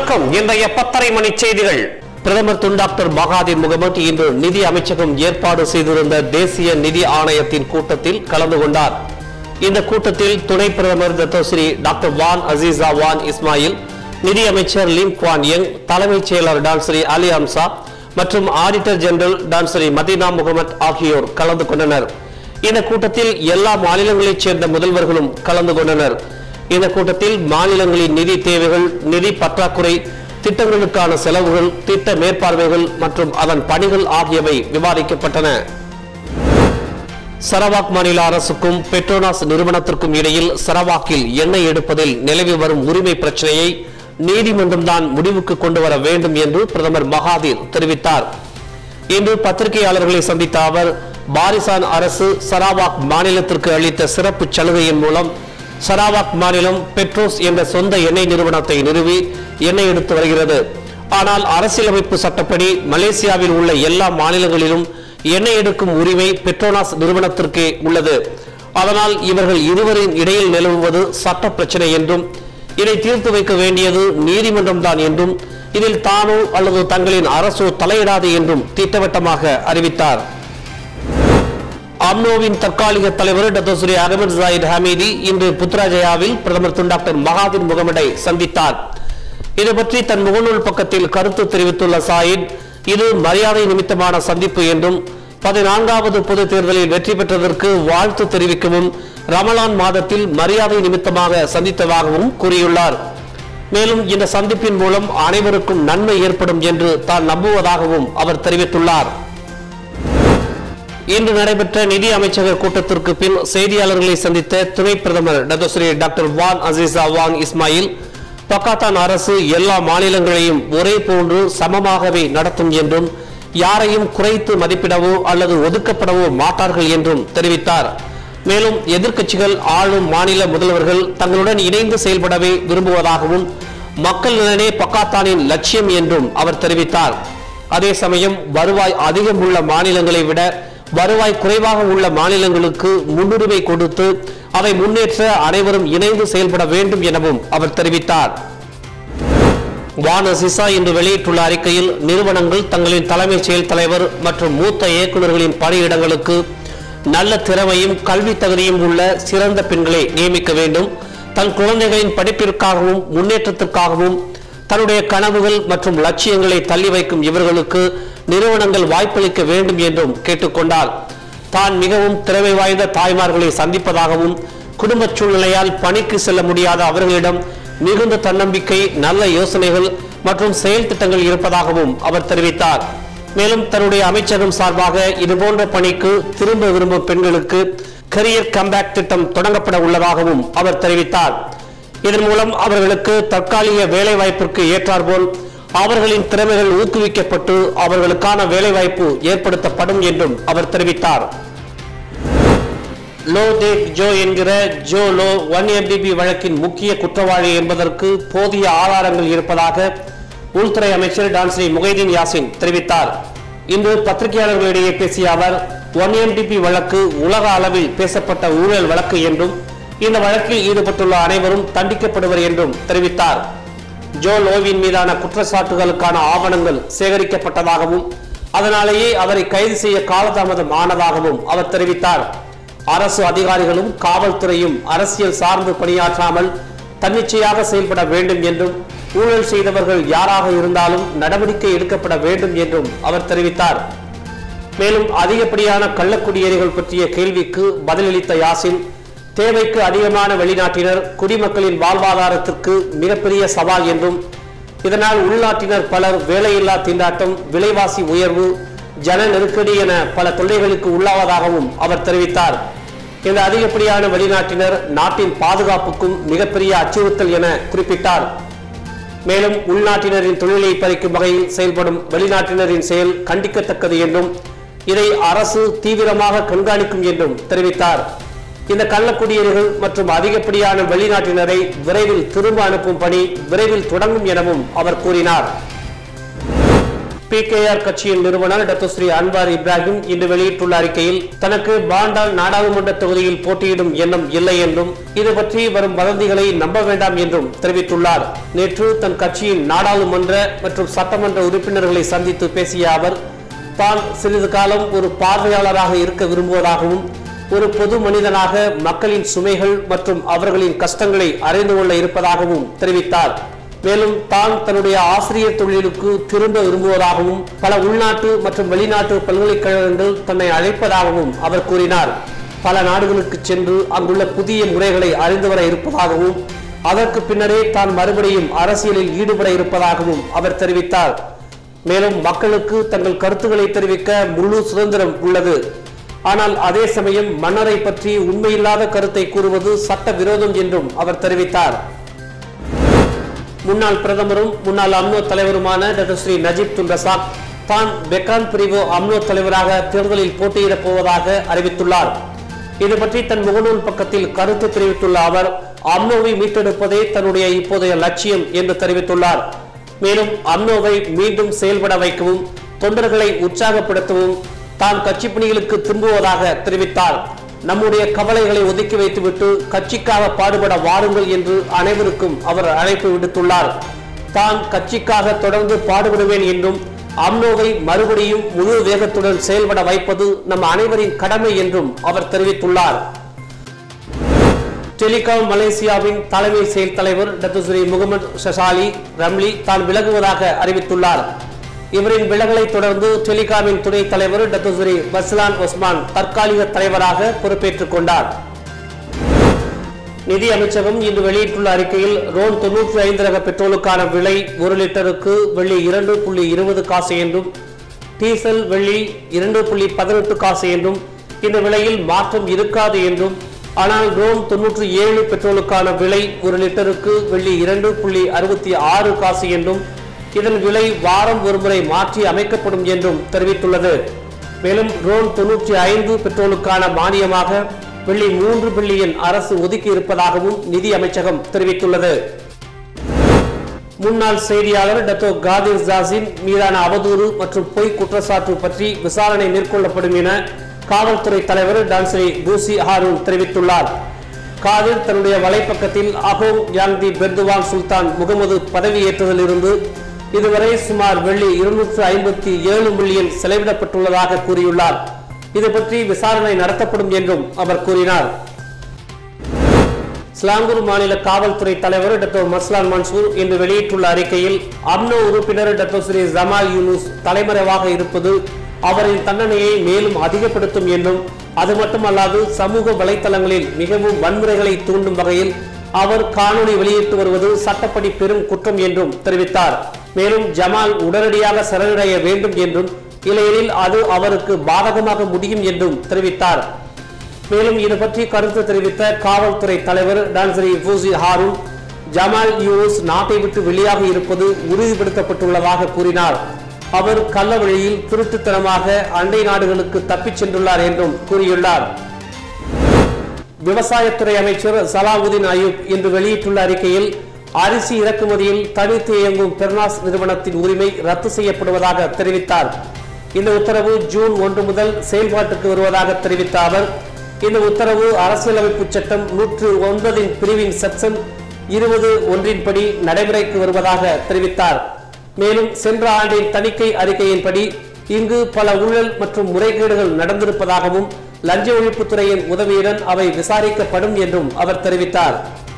வணக்கம் இன்றைய பத்தரை மணி செய்திகள் பிரதமர் துன் டாக்டர் மகாதீர் முகமது இன்று நிதி அமைச்சகம் ஏற்பாடு செய்திருந்த தேசிய நிதி ஆணையத்தின் கூட்டத்தில் கலந்து கொண்டார் இந்த கூட்டத்தில் துணை பிரதமர் Dato Sri doctor Wan Azizah Wan Ismail நிதி அமைச்சர் லிம் குவான் யங் தலைமைச் செயலர் டான்ஸ்ரீ அலி அம்சா மற்றும் auditor general Tan Sri Madinah Mohamad ஆகியோர் கலந்து கொண்டனர் இந்த கூட்டத்தில் எல்லா மாநிலங்களைச் சேர்ந்த முதல்வர்களும் கலந்து கொண்டனர் இந்த கூட்டத்தில் மாநிலங்களின் நிதி தேவைகள் நிதி பற்றாக்குறை திட்டங்களுக்கான செலவுகள் திட்ட மேற்பார்வைகள் மற்றும் அதன் பணிகள் ஆகியவை விவாதிக்கப்பட்டன சரவாக் மாநில அரசுக்கும் பெட்ரோனாஸ் நிறுவனத்திற்கும் இடையில் சரவாக்கில் எண்ணெய் எடுப்பதில் நிலவி வரும் உரிமை பிரச்சனையை நீதிமன்றம் தான் முடிவுக்கு கொண்டு வர வேண்டும் என்று பிரதமர் மகாதீர் தெரிவித்தார் இன்று பத்திரிகையாளர்களை சந்தித்த அவர் பாரிசான் அரசு சராவாக் மாநிலத்திற்கு அளித்த சிறப்பு சலுகையின் மூலம் சராவாக் மாநிலம் பெட்ரோஸ் என்ற சொந்த எண்ணெய் நிறுவனத்தை நிறுவி எண்ணெய் எடுத்து வருகிறது ஆனால் அரசியலமைப்பு சட்டப்படி மலேசியாவில் உள்ள எல்லா மாநிலங்களிலும் எண்ணெய் எடுக்கும் உரிமை பெட்ரோனாஸ் நிறுவனத்திற்கே உள்ளது அதனால் இவர்கள் இருவரின் இடையில் நிலவுவது சட்ட பிரச்சனை என்றும் இதை தீர்த்து வைக்க வேண்டியது நீதிமன்றம் தான் என்றும் இதில் தானோ அல்லது தங்களின் அரசோ தலையிடாது என்றும் திட்டவட்டமாக அறிவித்தார் அம்னோவின் தற்காலிக தலைவர் டத்தோஸ்ரீ அகமது ஜாயித் ஹமீதி இன்று புத்ராஜயாவில் பிரதமர் துன் டாக்டர் மகாதிர் முகமடை சந்தித்தார் இது பற்றி தன் முகநூல் பக்கத்தில் கருத்து தெரிவித்துள்ள சாயித் இது மரியாதை நிமித்தமான சந்திப்பு என்றும் பதினான்காவது பொது தேர்தலில் வெற்றி பெற்றதற்கு வாழ்த்து தெரிவிக்கவும் ரமலான் மாதத்தில் மரியாதை நிமித்தமாக சந்தித்ததாகவும் கூறியுள்ளார் மேலும் இந்த சந்திப்பின் மூலம் அனைவருக்கும் நன்மை ஏற்படும் என்று தான் நம்புவதாகவும் அவர் தெரிவித்துள்ளார் இன்று நடைபெற்ற நிதி அமைச்சக கூட்டத்திற்கு பின் செய்தியாளர்களை சந்தித்த துணை பிரதமர் Dato Sri doctor Wan Azizah Wan Ismail Pakatan அரசு எல்லா மாநிலங்களையும் ஒரே போன்று சமமாகவே நடத்தும் என்றும் யாரையும் குறைத்து மதிப்பிடவோ அல்லது ஒதுக்கப்படவோ மாட்டார்கள் என்றும் தெரிவித்தார் மேலும் எதிர்க்கட்சிகள் ஆளும் மாநில முதல்வர்கள் தங்களுடன் இணைந்து செயல்படவே விரும்புவதாகவும் மக்கள் நலனே பக்காத்தானின் லட்சியம் என்றும் அவர் தெரிவித்தார் அதே சமயம் வருவாய் அதிகம் உள்ள மாநிலங்களை விட வருவாய் குறைவாக உள்ள மாநிலங்களுக்கு முன்னுரிமை கொடுத்து அதை முன்னேற்ற அனைவரும் இணைந்து செயல்பட வேண்டும் எனவும் அவர் தெரிவித்தார் வானசிசா இன்று வெளியிட்டுள்ள அறிக்கையில் நிறுவனங்கள் தங்களின் தலைமைச் செயல் தலைவர் மற்றும் மூத்த இயக்குநர்களின் பணியிடங்களுக்கு நல்ல திறமையும் கல்வி தகுதியும் உள்ள சிறந்த பெண்களை நியமிக்க வேண்டும் தன் குழந்தைகளின் படிப்பிற்காகவும் முன்னேற்றத்திற்காகவும் தன்னுடைய கனவுகள் மற்றும் லட்சியங்களை தள்ளி வைக்கும் இவர்களுக்கு நிறுவனங்கள் வாய்ப்பளிக்க வேண்டும் என்றும் கேட்டுக்கொண்டார் தான் மிகவும் திறமை வாய்ந்த தாய்மார்களை சந்திப்பதாகவும் குடும்ப சூழ்நிலையால் பணிக்கு செல்ல முடியாத அவர்களிடம் மிகுந்த தன்னம்பிக்கை நல்ல யோசனைகள் மற்றும் செயல் திட்டங்கள் இருப்பதாகவும் அவர் தெரிவித்தார் மேலும் தன்னுடைய அமைச்சகம் சார்பாக இதுபோன்ற பணிக்கு திரும்ப விரும்பும் பெண்களுக்கு கரியர் கம்பேக் திட்டம் தொடங்கப்பட உள்ளதாகவும் அவர் தெரிவித்தார் இதன் மூலம் அவர்களுக்கு தற்காலிக வேலை வாய்ப்பிற்கு ஏற்றாற்போல் அவர்களின் திறமைகள் ஊக்குவிக்கப்பட்டு அவர்களுக்கான வேலைவாய்ப்பு ஏற்படுத்தப்படும் என்றும் அவர் தெரிவித்தார் லோ தேக் ஜோ என்கிற ஜோ லோ ஒன் எம்பிபி வழக்கின் முக்கிய குற்றவாளி என்பதற்கு போதிய ஆதாரங்கள் இருப்பதாக உள்துறை அமைச்சர் டான்ஸ்ரீ முகைதீன் யாசின் தெரிவித்தார் இன்று பத்திரிகையாளர்களிடையே பேசிய அவர் ஒன் எம்டிபி வழக்கு உலக அளவில் பேசப்பட்ட ஊழல் வழக்கு என்றும் இந்த வழக்கில் ஈடுபட்டுள்ள அனைவரும் தண்டிக்கப்படுவர் என்றும் தெரிவித்தார் ஜோ லோவின் மீதான குற்றச்சாட்டுகளுக்கான ஆவணங்கள் சேகரிக்கப்பட்டதாகவும் அதனாலேயே அவரை கைது செய்ய காலதாமதம் ஆனதாகவும் அவர் தெரிவித்தார் அரசு அதிகாரிகளும் காவல்துறையும் அரசியல் சார்ந்து பணியாற்றாமல் தன்னிச்சையாக செயல்பட வேண்டும் என்றும் ஊழல் செய்தவர்கள் யாராக இருந்தாலும் நடவடிக்கை எடுக்கப்பட வேண்டும் என்றும் அவர் தெரிவித்தார் மேலும் அதிகப்படியான கள்ளக்குடியேறிகள் பற்றிய கேள்விக்கு பதிலளித்த யாசின் தேவைக்கு அதிகமான வெளிநாட்டினர் குடிமக்களின் வாழ்வாதாரத்திற்கு மிகப்பெரிய சவால் என்றும் இதனால் உள்நாட்டினர் பலர் வேலையில்லா திண்டாட்டம் விலைவாசி உயர்வு ஜன நெருக்கடி என பல தொல்லைகளுக்கு உள்ளாவதாகவும் அவர் தெரிவித்தார் இந்த அதிகப்படியான வெளிநாட்டினர் நாட்டின் பாதுகாப்புக்கும் மிகப்பெரிய அச்சுறுத்தல் என குறிப்பிட்டார் மேலும் உள்நாட்டினரின் தொழிலை பறிக்கும் வகையில் செயல்படும் வெளிநாட்டினரின் செயல் கண்டிக்கத்தக்கது என்றும் இதை அரசு தீவிரமாக கண்காணிக்கும் என்றும் தெரிவித்தார் இந்த கள்ளக்குடியேறிகள் மற்றும் அதிகப்படியான வெளிநாட்டினரை விரைவில் திரும்ப அனுப்பும் பணி விரைவில் தொடங்கும் எனவும் அவர் கூறினார் பிகேஆர் கட்சியின் நிறுவனர் டாக்டர் ஸ்ரீ அன்வார் இப்ராஹிம் இன்று வெளியிட்டுள்ள அறிக்கையில் தனக்கு பாண்டால் நாடாளுமன்ற தொகுதியில் போட்டியிடும் எண்ணம் இல்லை என்றும் இது பற்றி வரும் வதந்திகளை நம்ப வேண்டாம் என்றும் தெரிவித்துள்ளார் நேற்று தன் கட்சியின் நாடாளுமன்ற மற்றும் சட்டமன்ற உறுப்பினர்களை சந்தித்து பேசிய அவர் தான் சிறிது காலம் ஒரு பார்வையாளராக இருக்க விரும்புவதாகவும் ஒரு பொது மனிதனாக மக்களின் சுமைகள் மற்றும் அவர்களின் கஷ்டங்களை அறிந்து கொள்ள இருப்பதாகவும் தெரிவித்தார் மேலும் தான் தன்னுடைய ஆசிரியர் தொழிலுக்கு திரும்ப விரும்புவதாகவும் பல உள்நாட்டு மற்றும் வெளிநாட்டு பல்கலைக்கழகங்கள் தன்னை அழைப்பதாகவும் அவர் கூறினார் பல நாடுகளுக்கு சென்று அங்குள்ள புதிய முறைகளை அறிந்து வர இருப்பதாகவும் அதற்கு பின்னரே தான் மறுபடியும் அரசியலில் ஈடுபட இருப்பதாகவும் அவர் தெரிவித்தார் மேலும் மக்களுக்கு தங்கள் கருத்துக்களை தெரிவிக்க முழு சுதந்திரம் உள்ளது ஆனால் அதே சமயம் மன்னரை பற்றி உண்மையில்லாத கருத்தை கூறுவது சட்ட விரோதம் என்றும் அவர் தெரிவித்தார் முன்னாள் பிரதமரும் முன்னாள் அம்னோ தலைவருமான doctor Sri Najib Tun Razak தான் பெக்கான் பிரிவு அம்னோ தலைவராக தேர்தலில் போட்டியிடப் போவதாக அறிவித்துள்ளார் இது பற்றி தன் முகநூல் பக்கத்தில் கருத்து தெரிவித்துள்ள அவர் அம்னோவை மீட்டெடுப்பதே தன்னுடைய இப்போதைய லட்சியம் என்று தெரிவித்துள்ளார் மேலும் அம்னோவை மீண்டும் செயல்பட வைக்கவும் தொண்டர்களை உற்சாகப்படுத்தவும் தான் கட்சி பணிகளுக்கு திரும்புவதாக தெரிவித்தார் நம்முடைய கவலைகளை ஒதுக்கி வைத்துவிட்டு கட்சிக்காக பாடுபட வாருங்கள் என்று அனைவருக்கும் அவர் அழைப்பு விடுத்துள்ளார் தான் கட்சிக்காக தொடர்ந்து பாடுபடுவேன் என்றும் அம்னோவை மறுபடியும் முழு வேகத்துடன் செயல்பட வைப்பது நம் அனைவரின் கடமை என்றும் அவர் தெரிவித்துள்ளார் டெலிகாம் மலேசியாவின் தலைமை செயல் தலைவர் doctor Sri Mohamad Shazali Ramly தான் விலகுவதாக அறிவித்துள்ளார் இவரின் விலகலை தொடர்ந்து டெலிகாமின் துணைத் தலைவர் டாக்டர் ஸ்ரீ பஸ்லான் ஒஸ்மான் தற்காலிக தலைவராக பொறுப்பேற்றுக் கொண்டார் நிதி அமைச்சகம் இன்று வெளியிட்டுள்ள அறிக்கையில் ரோன் தொன்னூற்றி ஐந்து ரக பெட்ரோலுக்கான விலை ஒரு லிட்டருக்கு வெள்ளி இரண்டு புள்ளி இருபது காசு என்றும் டீசல் வெள்ளி இரண்டு புள்ளி பதினெட்டு காசு என்றும் இந்த விலையில் மாற்றம் இருக்காது என்றும் ஆனால் ரோம் தொன்னூற்றி ஏழு பெட்ரோலுக்கான விலை ஒரு லிட்டருக்கு வெள்ளி இரண்டு புள்ளி அறுபத்தி ஆறு காசு என்றும் இதன் விலை வாரம் ஒருமுறை மாற்றி அமைக்கப்படும் என்றும் தெரிவித்துள்ளது மேலும் ரோன் தொன்னூற்றி ஐந்து பெட்ரோலுக்கான மானியமாக வெள்ளி மூன்று பில்லியன் அரசு ஒதுக்கி இருப்பதாகவும் நிதி அமைச்சகம் தெரிவித்துள்ளது முன்னாள் செய்தியாளர் டத்தோ காதிர் ஜாசின் மீதான அவதூறு மற்றும் பொய் குற்றச்சாட்டு பற்றி விசாரணை மேற்கொள்ளப்படும் என காவல்துறை தலைவர் டான்ஸ்ரீ பூசி ஹாரூன் தெரிவித்துள்ளார் காதிர் தன்னுடைய வலைப்பக்கத்தில் அகோம் யாங்தி பெர்துவான் சுல்தான் முகமது பதவியேற்றதிலிருந்து இதுவரை சுமார் வெள்ளி இருநூற்று ஐம்பத்தி ஏழு மில்லியன் செலவிடப்பட்டுள்ளதாக கூறியுள்ளார் இது பற்றி விசாரணை நடத்தப்படும் என்றும் அவர் கூறினார் ஸ்லாங்கூர் மாநில காவல்துறை தலைவர் டாக்டர் மஸ்லான் மன்சூர் இன்று வெளியிட்டுள்ள அறிக்கையில் அம்னோ உறுப்பினர் டாக்டர் ஸ்ரீ ஜமால் யூனுஸ் தலைமறைவாக இருப்பது அவரின் தண்டனையை மேலும் அதிகப்படுத்தும் என்றும் அது மட்டுமல்லாது சமூக வலைத்தளங்களில் மிகவும் வன்முறைகளை தூண்டும் வகையில் அவர் காணொளி வெளியிட்டு வருவது சட்டப்படி பெரும் குற்றம் என்றும் தெரிவித்தார் மேலும் ஜமால் உடனடியாக சரணடைய வேண்டும் என்றும் இல்லையெனில் அது அவருக்கு பாதகமாக முடியும் என்றும் தெரிவித்தார் மேலும் இது பற்றி கருத்து தெரிவித்த காவல்துறை தலைவர் Tan Sri Fuzi Harun Jamal Yunos நாட்டை விட்டு வெளியாக இருப்பது உறுதிப்படுத்தப்பட்டுள்ளதாக கூறினார் அவர் கள்ள வழியில் திருட்டுத்தனமாக அண்டை நாடுகளுக்கு தப்பிச் சென்றுள்ளார் என்றும் கூறியுள்ளார் விவசாயத்துறை அமைச்சர் சலாவுதீன் அயூப் இன்று வெளியிட்டுள்ள அறிக்கையில் அரிசி இறக்குமதியில் தனித்து இயங்கும் பெர்னாஸ் நிறுவனத்தின் உரிமை ரத்து செய்யப்படுவதாக தெரிவித்தார் இந்த உத்தரவு ஜூன் ஒன்று முதல் செயல்பாட்டுக்கு வருவதாக தெரிவித்த அவர் இந்த உத்தரவு அரசியலமைப்பு சட்டம் நூற்று ஒன்பதின் பிரிவின் செக்ஷன் இருபது ஒன்றின்படி நடைமுறைக்கு வருவதாக தெரிவித்தார் மேலும் சென்ற ஆண்டின் தணிக்கை அறிக்கையின்படி இங்கு பல ஊழல் மற்றும் முறைகேடுகள் நடந்திருப்பதாகவும் லஞ்ச ஒழிப்புத்துறையின் உதவியுடன் அவை விசாரிக்கப்படும் என்றும் அவர் தெரிவித்தார்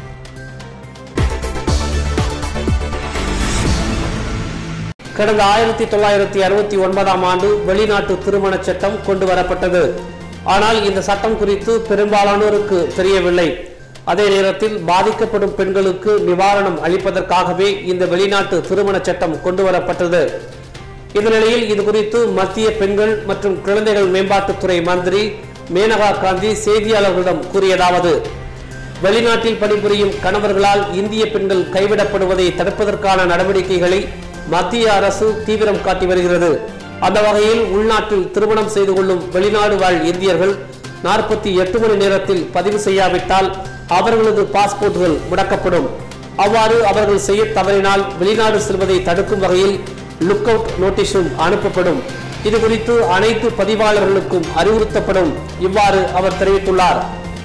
கடந்த ஆயிரத்தி தொள்ளாயிரத்தி அறுபத்தி ஒன்பதாம் ஆண்டு வெளிநாட்டு திருமண சட்டம் கொண்டு வரப்பட்டது ஆனால் இந்த சட்டம் குறித்து பெரும்பாலானோருக்கு தெரியவில்லை அதே நேரத்தில் பாதிக்கப்படும் பெண்களுக்கு நிவாரணம் அளிப்பதற்காகவே இந்த வெளிநாட்டு திருமண சட்டம் கொண்டு வரப்பட்டது இந்த நிலையில் இது குறித்து மத்திய பெண்கள் மற்றும் குழந்தைகள் மேம்பாட்டுத்துறை மந்திரி மேனகா காந்தி செய்தியாளர்களிடம் கூறியதாவது வெளிநாட்டில் பணிபுரியும் கணவர்களால் இந்திய பெண்கள் கைவிடப்படுவதை தடுப்பதற்கான நடவடிக்கைகளை மத்திய அரசு தீவிரம் காட்டி வருகிறது அந்த வகையில் உள்நாட்டில் திருமணம் செய்து கொள்ளும் வெளிநாடு வாழ் இந்தியர்கள் நாற்பத்தி எட்டு மணி நேரத்தில் பதிவு செய்யாவிட்டால் அவர்களது பாஸ்போர்ட்டுகள் முடக்கப்படும் அவ்வாறு அவர்கள் செய்ய தவறினால் வெளிநாடு செல்வதை தடுக்கும் வகையில் லுக் அவுட் நோட்டீஸும் அனுப்பப்படும் இது குறித்து அனைத்து பதிவாளர்களுக்கும் அறிவுறுத்தப்படும் இவ்வாறு அவர் தெரிவித்துள்ளார்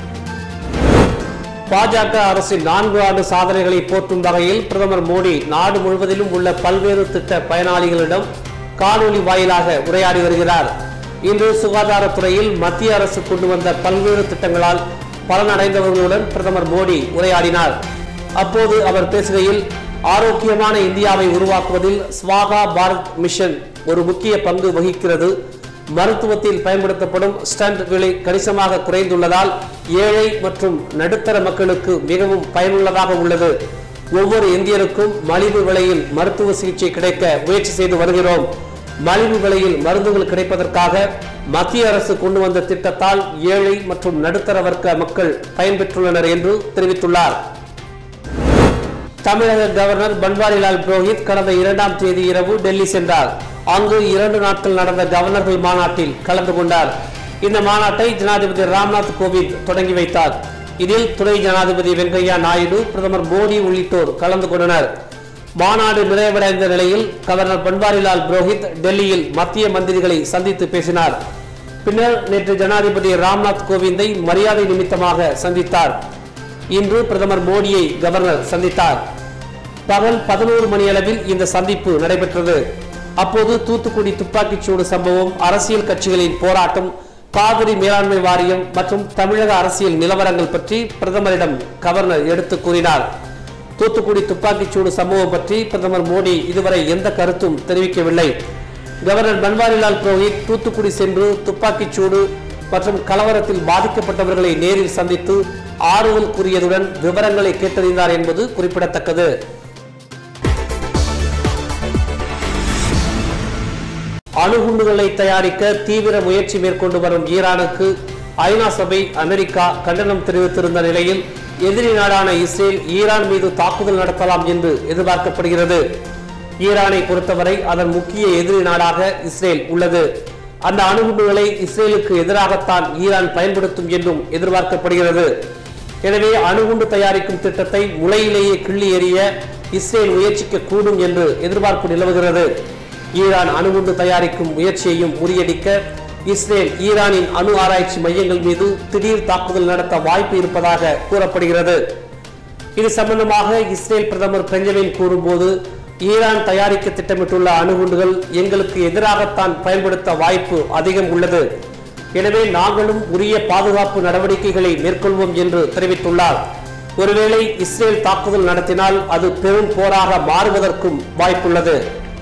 பாஜக அரசின் நான்கு ஆண்டு சாதனைகளை போற்றும் வகையில் பிரதமர் மோடி நாடு முழுவதிலும் உள்ள பல்வேறு திட்ட பயனாளிகளிடம் காணொலி வாயிலாக உரையாடி வருகிறார் இன்று சுகாதாரத்துறையில் மத்திய அரசு கொண்டு வந்த பல்வேறு திட்டங்களால் பலனடைந்தவர்களுடன் பிரதமர் மோடி உரையாடினார் அப்போது அவர் பேசுகையில் ஆரோக்கியமான இந்தியாவை உருவாக்குவதில் ஸ்வாகா பாரத் மிஷன் ஒரு முக்கிய பங்கு வகிக்கிறது மருத்துவத்தில் பயன்படுத்தப்படும் ஸ்டண்ட் விலை கணிசமாக குறைந்துள்ளதால் ஏழை மற்றும் நடுத்தர மக்களுக்கு மிகவும் பயனுள்ளதாக உள்ளது ஒவ்வொரு இந்தியருக்கும் மலிவு விலையில் மருத்துவ சிகிச்சை கிடைக்க முயற்சி செய்து வருகிறோம் மலிவு விலையில் மருந்துகள் கிடைப்பதற்காக மத்திய அரசு கொண்டு வந்த திட்டத்தால் ஏழை மற்றும் நடுத்தர வர்க்க மக்கள் பயன்பெற்றுள்ளனர் என்று தெரிவித்துள்ளார் தமிழக கவர்னர் பன்வாரிலால் புரோஹித் கடந்த இரண்டாம் தேதி இரவு டெல்லி சென்றார் அங்கு இரண்டு நாட்கள் நடந்த கவர்னர்கள் மாநாட்டில் கலந்து கொண்டார் இந்த மாநாட்டை ஜனாதிபதி ராம்நாத் கோவிந்த் தொடங்கி வைத்தார் இதில் துணை ஜனாதிபதி வெங்கையா நாயுடு பிரதமர் மோடி உள்ளிட்டோர் கலந்து கொண்டனர் மாநாடு நிறைவடைந்த நிலையில் கவர்னர் பன்வாரிலால் புரோஹித் டெல்லியில் மத்திய மந்திரிகளை சந்தித்து பேசினார் பின்னர் நேற்று ஜனாதிபதி ராம்நாத் கோவிந்தை மரியாதை நிமித்தமாக சந்தித்தார் இன்று பிரதமர் மோடியை கவர்னர் சந்தித்தார் பகல் பதினோரு மணியளவில் இந்த சந்திப்பு நடைபெற்றது அப்போது தூத்துக்குடி துப்பாக்கிச்சூடு சம்பவம் அரசியல் கட்சிகளின் போராட்டம் காவிரி மேலாண்மை வாரியம் மற்றும் தமிழக அரசியல் நிலவரங்கள் பற்றி பிரதமரிடம் கவர்னர் எடுத்து கூறினார் தூத்துக்குடி துப்பாக்கிச்சூடு சம்பவம் பற்றி பிரதமர் மோடி இதுவரை எந்த கருத்தும் தெரிவிக்கவில்லை கவர்னர் பன்வாரிலால் புரோஹித் தூத்துக்குடி சென்று துப்பாக்கிச்சூடு மற்றும் கலவரத்தில் பாதிக்கப்பட்டவர்களை நேரில் சந்தித்து ஆறுதல் கூறியதுடன் விவரங்களை கேட்டறிந்தார் என்பது குறிப்பிடத்தக்கது அணுகுண்டுகளை தயாரிக்க தீவிர முயற்சி மேற்கொண்டு வரும் ஈரானுக்கு ஐநா சபை அமெரிக்கா கண்டனம் தெரிவித்திருந்த நிலையில் எதிரி நாடான இஸ்ரேல் ஈரான் மீது தாக்குதல் நடத்தலாம் என்று எதிர்பார்க்கப்படுகிறது ஈரானை பொறுத்தவரை அதன் முக்கிய எதிரி நாடாக இஸ்ரேல் உள்ளது அந்த அணுகுண்டுகளை இஸ்ரேலுக்கு எதிராகத்தான் ஈரான் பயன்படுத்தும் என்றும் எதிர்பார்க்கப்படுகிறது எனவே அணுகுண்டு தயாரிக்கும் திட்டத்தை முளையிலேயே கிள்ளி எறிய இஸ்ரேல் முயற்சிக்க கூடும் என்று எதிர்பார்ப்பு நிலவுகிறது ஈரான் அணுகுண்டு தயாரிக்கும் முயற்சியையும் முறியடிக்க இஸ்ரேல் ஈரானின் அணு ஆராய்ச்சி மையங்கள் மீது திடீர் தாக்குதல் நடத்த வாய்ப்பு இருப்பதாக கூறப்படுகிறது இது சம்பந்தமாக இஸ்ரேல் பிரதமர் பெஞ்சமின் கூறும்போது ஈரான் தயாரிக்க திட்டமிட்டுள்ள அணுகுண்டுகள் எங்களுக்கு எதிராகத்தான் பயன்படுத்த வாய்ப்பு அதிகம் உள்ளது எனவே நாங்களும் உரிய பாதுகாப்பு நடவடிக்கைகளை மேற்கொள்வோம் என்று தெரிவித்துள்ளார் ஒருவேளை இஸ்ரேல் தாக்குதல் நடத்தினால் அது பெரும் போராக மாறுவதற்கும் வாய்ப்புள்ளது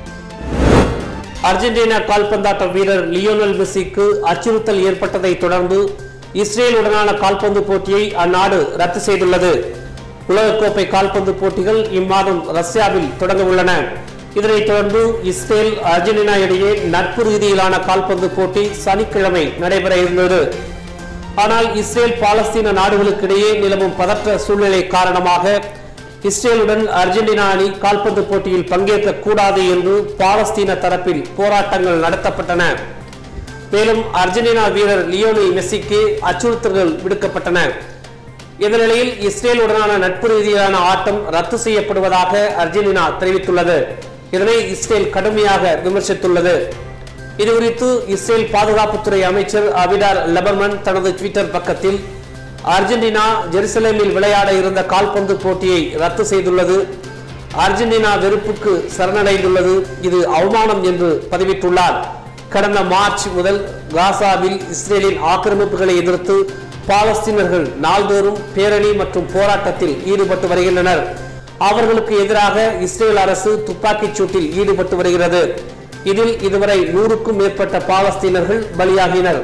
அர்ஜென்டினா கால்பந்தாட்ட வீரர் லியோனல் மெஸ்ஸிக்கு அச்சுறுத்தல் ஏற்பட்டதை தொடர்ந்து இஸ்ரேலுடனான கால்பந்து போட்டியை அந்நாடு ரத்து செய்துள்ளது உலகக்கோப்பை கால்பந்து போட்டிகள் இம்மாதம் ரஷ்யாவில் தொடங்க உள்ளன இதனைத் தொடர்ந்து இஸ்ரேல் அர்ஜென்டினா இடையே நட்பு ரீதியிலான கால்பந்து போட்டி சனிக்கிழமை நடைபெற இருந்தது ஆனால் இஸ்ரேல் பாலஸ்தீன நாடுகளுக்கிடையே நிலவும் பதற்ற சூழ்நிலை காரணமாக இஸ்ரேலுடன் அர்ஜென்டினா அணி கால்பந்து போட்டியில் பங்கேற்க கூடாது என்று பாலஸ்தீன தரப்பில் போராட்டங்கள் நடத்தப்பட்டன மேலும் அர்ஜென்டினா வீரர் லியோனல் மெஸ்ஸிக்கு அச்சுறுத்தல்கள் விடுக்கப்பட்டன இந்த நிலையில் இஸ்ரேலுடனான நட்பு ரீதியிலான ஆட்டம் ரத்து செய்யப்படுவதாக அர்ஜென்டினா தெரிவித்துள்ளது இதனை இஸ்ரேல் கடுமையாக விமர்சித்துள்ளது இதுகுறித்து இஸ்ரேல் பாதுகாப்புத்துறை அமைச்சர் அபிடார் லெபர்மன் தனது ட்விட்டர் பக்கத்தில் அர்ஜென்டினா ஜெருசலேமில் விளையாட இருந்த கால்பந்து போட்டியை ரத்து செய்துள்ளது அர்ஜென்டினா வெறுப்புக்கு சரணடைந்துள்ளது இது அவமானம் என்று பதிவிட்டுள்ளார் கடந்த மார்ச் முதல் காசாவில் இஸ்ரேலின் ஆக்கிரமிப்புகளை எதிர்த்து பாலஸ்தீனர்கள் நாள்தோறும் பேரணி மற்றும் போராட்டத்தில் ஈடுபட்டு வருகின்றனர் அவர்களுக்கு எதிராக இஸ்ரேல் அரசு துப்பாக்கிச் சூட்டில் ஈடுபட்டு வருகிறது இதில் இதுவரை நூறுக்கும் மேற்பட்ட பாலஸ்தீனர்கள் பலியாகினர்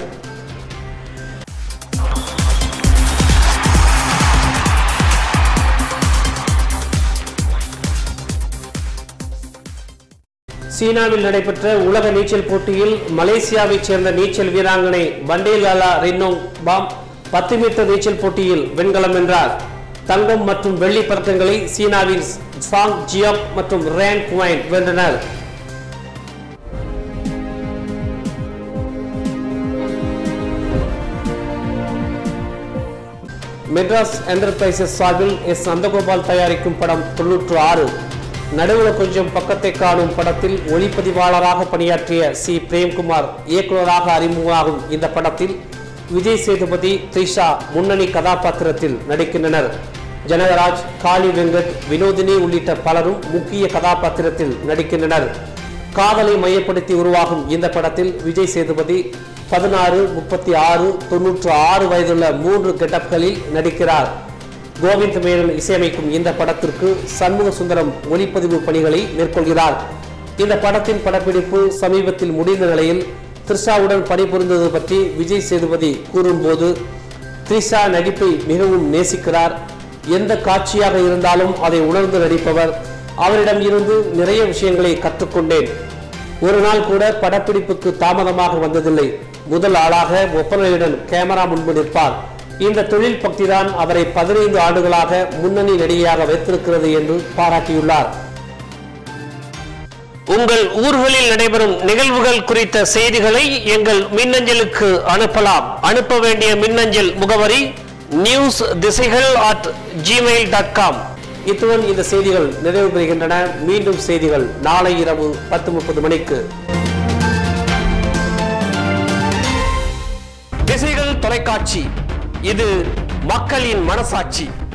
சீனாவில் நடைபெற்ற உலக நீச்சல் போட்டியில் மலேசியாவைச் சேர்ந்த நீச்சல் வீராங்கனை பண்டேலாலா ரின்னோங் பாம் பத்து மீட்டர் நீச்சல் போட்டியில் வெண்கலம் வென்றார் தங்கம் மற்றும் வெள்ளி பதக்கங்களை சீனாவின் சாங் ஜியாப் மற்றும் ரேன் குவைன் வென்றனர் மெட்ராஸ் என்டர்பிரைசஸ் சார்பில் எஸ் நந்தகோபால் தயாரிக்கும் படம் தொன்னூற்று ஆறு நடுவுல கொஞ்சம் பக்கத்தை காணும் படத்தில் ஒளிப்பதிவாளராக பணியாற்றிய சி பிரேம்குமார் இயக்குநராக அறிமுகமாகும் இந்த படத்தில் விஜய் சேதுபதி த்ரிஷா முன்னணி கதாபாத்திரத்தில் நடிக்கின்றனர் ஜனகராஜ் காளி வெங்கட் வினோதினி உள்ளிட்ட பலரும் முக்கிய கதாபாத்திரத்தில் நடிக்கின்றனர் காதலை மையப்படுத்தி உருவாகும் இந்த படத்தில் விஜய் சேதுபதி பதினாறு முப்பத்தி ஆறு தொன்னூற்று ஆறு வயதுள்ள மூன்று கெட்டப்களில் நடிக்கிறார் கோவிந்த் மேனன் இசையமைக்கும் இந்த படத்திற்கு சண்முக சுந்தரம் ஒளிப்பதிவு பணிகளை மேற்கொள்கிறார் இந்த படத்தின் படப்பிடிப்பு சமீபத்தில் முடிந்த நிலையில் த்ரிஷாவுடன் பணிபுரிந்தது பற்றி விஜய் சேதுபதி கூறும்போது த்ரிஷா நடிப்பை மிகவும் நேசிக்கிறார் எந்த காட்சியாக இருந்தாலும் அதை உணர்ந்து நடிப்பவர் அவரிடம் இருந்து நிறைய விஷயங்களை கற்றுக்கொண்டேன் ஒரு நாள் கூட படப்பிடிப்புக்கு தாமதமாக வந்ததில்லை முதல் ஆளாக ஒப்பனையுடன் கேமரா முன்பு நிற்பார் இந்த தொழில் பக்திதான் அவரை பதினைந்து ஆண்டுகளாக முன்னணி நடிகையாக வைத்திருக்கிறது என்று பாராட்டியுள்ளார் உங்கள் ஊர்களில் நடைபெறும் நிகழ்வுகள் குறித்த செய்திகளை எங்கள் மின்னஞ்சலுக்கு அனுப்பலாம் அனுப்ப வேண்டிய மின்னஞ்சல் முகவரி நியூஸ் திசைகள் அட் ஜிமெயில் டாட் காம் இத்துடன் இந்த செய்திகள் நிறைவு பெறுகின்றன மீண்டும் செய்திகள் நாளை இரவு பத்து முப்பது மணிக்கு திசைகள் தொலைக்காட்சி இது மக்களின் மனசாட்சி